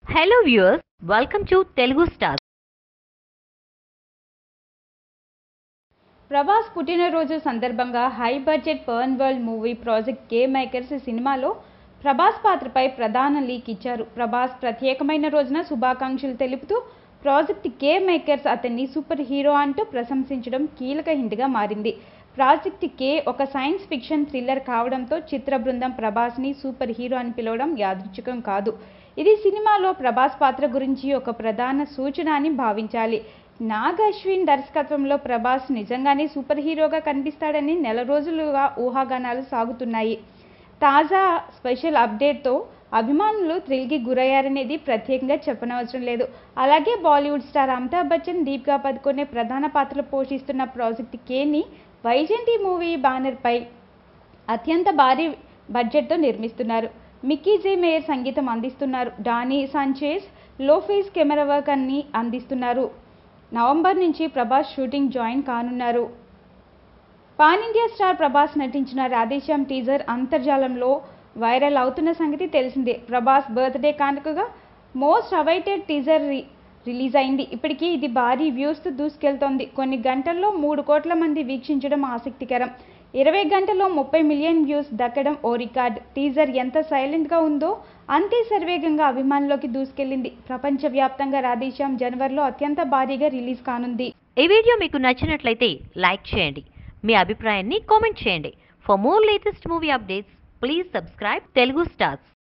hello viewers welcome to Telugu star Prabhas పుట్టినరోజు సందర్భంగా high budget pan world movie project K makers సినిమాలో ప్రభాస్ పాత్రపై ప్రధాన లీక్ ఇచ్చారు ప్రభాస్ ప్రత్యేకమైన రోజున శుభాకాంక్షలు తెలుపుతూ ప్రాజెక్ట్ కే మేకర్స్ అతన్ని సూపర్ హీరో అంటూ ప్రశంసించడం కీలక హింట్గా మారింది ప్రాజెక్ట్ కే ఒక సైన్స్ ఫిక్షన్ థ్రిల్లర్ కావడంతో చిత్ర బృందం ప్రభాస్ని సూపర్ హీరో అని పిలవడం యాదృచ్ఛికం కాదు ఇది సినిమాలో ప్రభాస్ పాత్ర గురించి ఒక ప్రధాన సూచన అని భావించాలి నాగ్ అశ్విన్ దర్శకత్వంలో ప్రభాస్ నిజంగానే సూపర్ హీరోగా కనిపిస్తాడని నెల రోజులుగా ఊహాగానాలు సాగుతున్నాయి తాజా స్పెషల్ అప్డేట్తో అభిమానులు థ్రిల్కి గురయ్యారనేది ప్రత్యేకంగా చెప్పనవసరం లేదు అలాగే బాలీవుడ్ స్టార్ అమితాబ్ బచ్చన్ దీపికా పదుకొనే ప్రధాన పాత్రలు పోషిస్తున్న ప్రాజెక్ట్ కేని వైజయంతి మూవీ బ్యానర్పై అత్యంత భారీ బడ్జెట్తో నిర్మిస్తున్నారు మిక్కీ జే మేయర్ సంగీతం అందిస్తున్నారు Danny Sanchez Lopez camera work అన్ని అందిస్తున్నారు నవంబర్ నుంచి ప్రభాస్ షూటింగ్ జాయిన్ కానున్నారు పాన్ ఇండియా స్టార్ ప్రభాస్ నటించిన రాధేశ్యామ్ టీజర్ అంతర్జాలంలో వైరల్ అవుతున్న సంగతి తెలిసిందే ప్రభాస్ బర్త్డే కానుకగా మోస్ట్ అవైటెడ్ టీజర్ రి రిలీజ్ అయింది ఇప్పటికీ ఇది భారీ వ్యూస్తో దూసుకెళ్తోంది కొన్ని గంటల్లో మూడు కోట్ల మంది వీక్షించడం ఆసక్తికరం ఇరవై గంటల్లో ముప్పై మిలియన్ వ్యూస్ దక్కడం ఓ రికార్డ్ టీజర్ ఎంత సైలెంట్గా ఉందో అంతే శరవేగంగా అభిమానుల్లోకి దూసుకెళ్లింది ప్రపంచవ్యాప్తంగా రాధేశ్యామ్ జనవరిలో అత్యంత భారీగా రిలీజ్ కానుంది ఈ వీడియో మీకు నచ్చినట్లయితే లైక్ చేయండి మీ అభిప్రాయాన్ని కామెంట్ చేయండి for more latest movie updates please subscribe Telugu stars